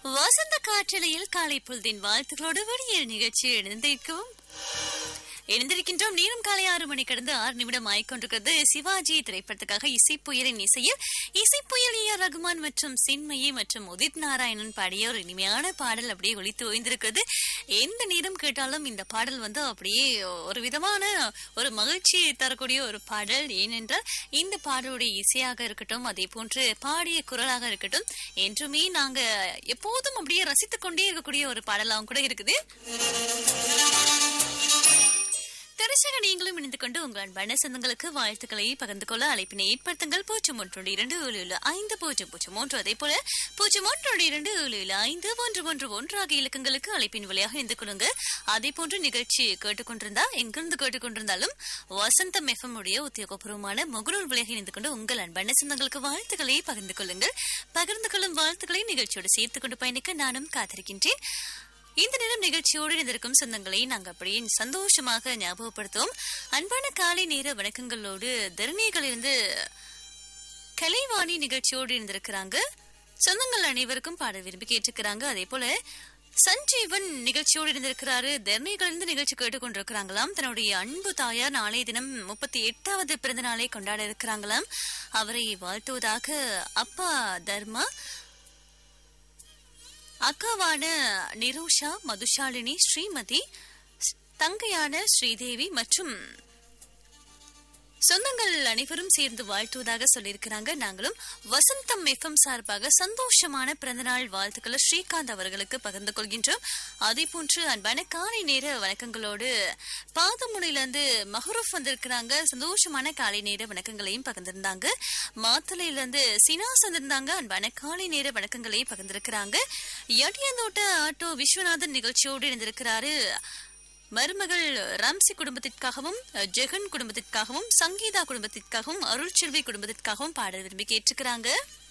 வசந்த காற்றலையில் காலை பொழுதின் வாழ்த்துக்களோடு வெளியேறு நிகழ்ச்சி எழுந்திருக்கவும் எழுந்திருக்கின்றோம் நேரம் காலை ஆறு மணி கடந்து ஆறு நிமிடம் ஆய்கொண்டிருக்கிறது சிவாஜி திரைப்படத்துக்காக இசைப்புயலின் இசையில் இசைப்புயல் ஏ ஆர் ரகுமான் மற்றும் சின்மயி மற்றும் உதித் நாராயணன் பாடிய ஒரு இனிமையான பாடல் அப்படியே ஒழித்து ஓய்ந்திருக்கிறது எந்த நேரம் கேட்டாலும் இந்த பாடல் வந்து அப்படியே ஒரு விதமான ஒரு மகிழ்ச்சி தரக்கூடிய ஒரு பாடல் ஏனென்றால் இந்த பாடலுடைய இசையாக இருக்கட்டும் அதே போன்று பாடிய குரலாக இருக்கட்டும் என்றுமே நாங்க எப்போதும் அப்படியே ரசித்துக் கொண்டே இருக்கக்கூடிய ஒரு பாடலாகவும் கூட இருக்குது தரிசக நீங்களும் இணைந்து கொண்டு உங்கள் அன்பான சொந்தங்களுக்கு வாழ்த்துக்களை பகிர்ந்து கொள்ள அழைப்பினை ஏற்படுத்துங்கள் பூஜ்ஜியம் ஒன்று இரண்டு ஏழு ஏழு ஐந்து பூஜ்ஜியம் பூஜ்ஜியம் மூன்று அதே போல பூஜ்ஜியம் ஒன்று இரண்டு ஏழு ஏழு ஐந்து ஒன்று ஒன்று ஒன்று ஆகிய இலக்கங்களுக்கு அழைப்பின் வழியாக இணைந்து கொள்ளுங்க அதே போன்று நிகழ்ச்சி கேட்டுக்கொண்டிருந்தா எங்கிருந்து கேட்டுக்கொண்டிருந்தாலும் வசந்தம் எஃப்எம் உடைய உத்தியோகபூர்வமான முகநூல் வழியாக இணைந்து கொண்டு உங்கள் அன்பான சொந்தங்களுக்கு வாழ்த்துக்களை பகிர்ந்து கொள்ளுங்கள் பகிர்ந்து கொள்ளும் வாழ்த்துக்களை நிகழ்ச்சியோடு சேர்த்துக் கொண்டு பயணிக்க நானும் காத்திருக்கின்றேன் இந்த நேரம் நிகழ்ச்சியோடு இருந்திருக்கும் சொந்தங்களை நாங்க அப்படியே சந்தோஷமாக ஞாபகப்படுத்துவோம் அன்பான காலை நேர வணக்கங்களோடு தருணிகளிலிருந்து கலைவாணி நிகழ்ச்சியோடு இருந்திருக்கிறாங்க சொந்தங்கள் அனைவருக்கும் பாட விரும்பி கேட்டிருக்கிறாங்க அதே போல சஞ்சீவன் நிகழ்ச்சியோடு இருந்திருக்கிறாரு தர்ணிகளிலிருந்து நிகழ்ச்சி கேட்டுக்கொண்டிருக்கிறாங்களாம் தன்னுடைய அன்பு தாயார் நாளைய தினம் முப்பத்தி எட்டாவது பிறந்த நாளை கொண்டாட இருக்கிறாங்களாம் அவரை வாழ்த்துவதாக அப்பா தர்மா அக்காவான நிரோஷா மதுஷாலினி ஸ்ரீமதி தங்கையான ஸ்ரீதேவி மற்றும் சொந்தங்கள் அனைவரும் சேர்ந்து வாழ்த்துவதாக சொல்லியிருக்கிறாங்க நாங்களும் வசந்தம் எஃப்எம் சார்பாக சந்தோஷமான பிறந்தநாள் வாழ்த்துக்களை ஸ்ரீகாந்த் அவர்களுக்கு பகிர்ந்து கொள்கின்றோம் அதே போன்று அன்பான காலை நேர வணக்கங்களோடு பாதமுனையிலிருந்து மஹரூப் வந்திருக்கிறாங்க சந்தோஷமான காலை நேர வணக்கங்களையும் பகிர்ந்திருந்தாங்க மாத்தலையிலிருந்து சினாஸ் வந்திருந்தாங்க அன்பான காலை நேர வணக்கங்களையும் பகிர்ந்திருக்கிறாங்க எடியந்தோட்ட ஆட்டோ விஸ்வநாதன் நிகழ்ச்சியோடு இருந்திருக்கிறாரு மருமகள் ராம்சி குடும்பத்திற்காகவும் ஜெகன் குடும்பத்திற்காகவும் சங்கீதா குடும்பத்திற்காகவும் அருள் செல்வி குடும்பத்திற்காகவும் பாட விரும்பி கேட்டிருக்கிறாங்க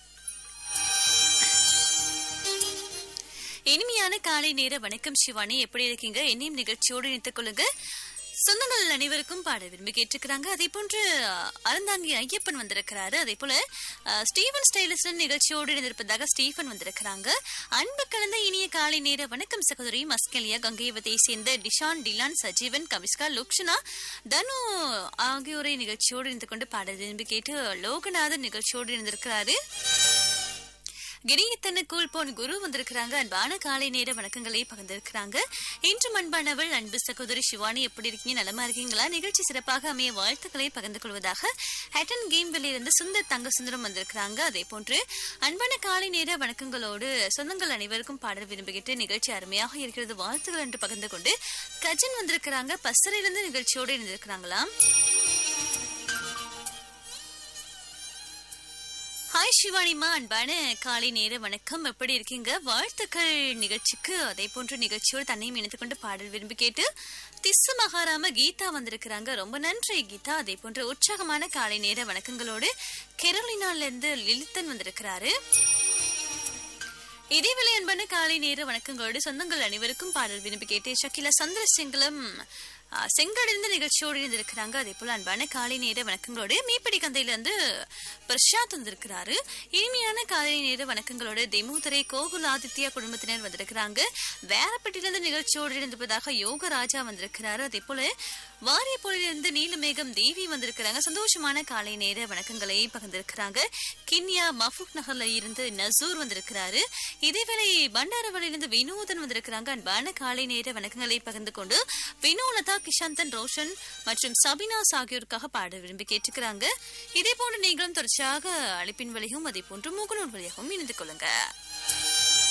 இனிமையான காலை நேர வணக்கம் சிவானி எப்படி இருக்கீங்க என்னையும் நிகழ்ச்சியோடு இணைத்துக் கொள்ளுங்க சொந்தங்கள் அனைவருக்கும் பாட விரும்பி கேட்டிருக்கிறாங்க அதே போன்று அறந்தாங்கி ஐயப்பன் வந்திருக்கிறாரு அதே போல ஸ்டீவன் ஸ்டைலிஸ்டன் நிகழ்ச்சியோடு இருந்திருப்பதாக ஸ்டீஃபன் வந்திருக்கிறாங்க அன்பு கலந்த இனிய காலை நேர வணக்கம் சகோதரி மஸ்கலியா கங்கைவத்தை சேர்ந்த டிஷான் டிலான் சஜீவன் கவிஸ்கா லுக்ஷனா தனு ஆகியோரை நிகழ்ச்சியோடு இருந்து கொண்டு பாட விரும்பி கேட்டு லோகநாதன் நிகழ்ச்சியோடு இருந்திருக்கிறாரு கிரியத்தன கூழ்போன் குரு வந்திருக்கிறாங்க அன்பான காலை நேர வணக்கங்களை பகிர்ந்திருக்கிறாங்க இன்று அன்பானவள் அன்பு சகோதரி சிவானி எப்படி இருக்கீங்க நலமா இருக்கீங்களா நிகழ்ச்சி சிறப்பாக அமைய வாழ்த்துக்களை பகிர்ந்து கொள்வதாக ஹேட்டன் கேம் வெளியிருந்து சுந்தர் தங்க சுந்தரம் வந்திருக்கிறாங்க அதே போன்று அன்பான காலை நேர வணக்கங்களோடு சொந்தங்கள் அனைவருக்கும் பாடல் விரும்புகிட்டு நிகழ்ச்சி அருமையாக இருக்கிறது வாழ்த்துக்கள் என்று பகிர்ந்து கொண்டு கஜன் வந்திருக்கிறாங்க பசரிலிருந்து நிகழ்ச்சியோடு இருந்திருக்கிறாங்களாம் ஹாய் சிவானிமா அன்பான காலை நேர வணக்கம் எப்படி இருக்கீங்க வாழ்த்துக்கள் நிகழ்ச்சிக்கு அதே போன்ற நிகழ்ச்சியோடு தன்னையும் இணைத்துக் கொண்டு பாடல் விரும்பி கேட்டு திசு மகாராம கீதா வந்திருக்கிறாங்க ரொம்ப நன்றி கீதா அதே போன்ற உற்சாகமான காலை நேர வணக்கங்களோடு கெரோலினால இருந்து லிலித்தன் வந்திருக்கிறாரு இதேவேளை அன்பான காலை நேர வணக்கங்களோடு சொந்தங்கள் அனைவருக்கும் பாடல் விரும்பி கேட்டு ஷக்கிலா சந்திரசிங்கலம் செங்கடிந்த நிகழ்ச்சியோடு இருந்திருக்கிறாங்க அதே போல அன்பான காலை நேர வணக்கங்களோடு மீப்படி கந்தையில இருந்து பிரசாத் வந்திருக்கிறாரு இனிமையான காலை நேர வணக்கங்களோடு தெமுதரை கோகுல் ஆதித்யா குடும்பத்தினர் வந்திருக்கிறாங்க வேறப்பட்டிலிருந்து நிகழ்ச்சியோடு இருந்திருப்பதாக யோகராஜா வந்திருக்கிறாரு அதே போல வாரியப்பொழிலிருந்து நீலமேகம் தேவி வந்திருக்கிறாங்க சந்தோஷமான காலை நேர வணக்கங்களை பகிர்ந்திருக்கிறாங்க கின்யா மஃபூக் நகர்ல இருந்து நசூர் வந்திருக்கிறாரு இதேவேளை பண்டாரவளியிலிருந்து வினோதன் வந்திருக்கிறாங்க அன்பான காலை நேர வணக்கங்களை பகிர்ந்து கொண்டு வினோலதா கிஷாந்தன் ரோஷன் மற்றும் சபினாஸ் ஆகியோருக்காக பாட விரும்பி கேட்டுக்கிறாங்க இதே போன்று நீங்களும் தொடர்ச்சியாக அழைப்பின் வழியும் அதே போன்று முகநூல் வழியாகவும் இணைந்து கொள்ளுங்க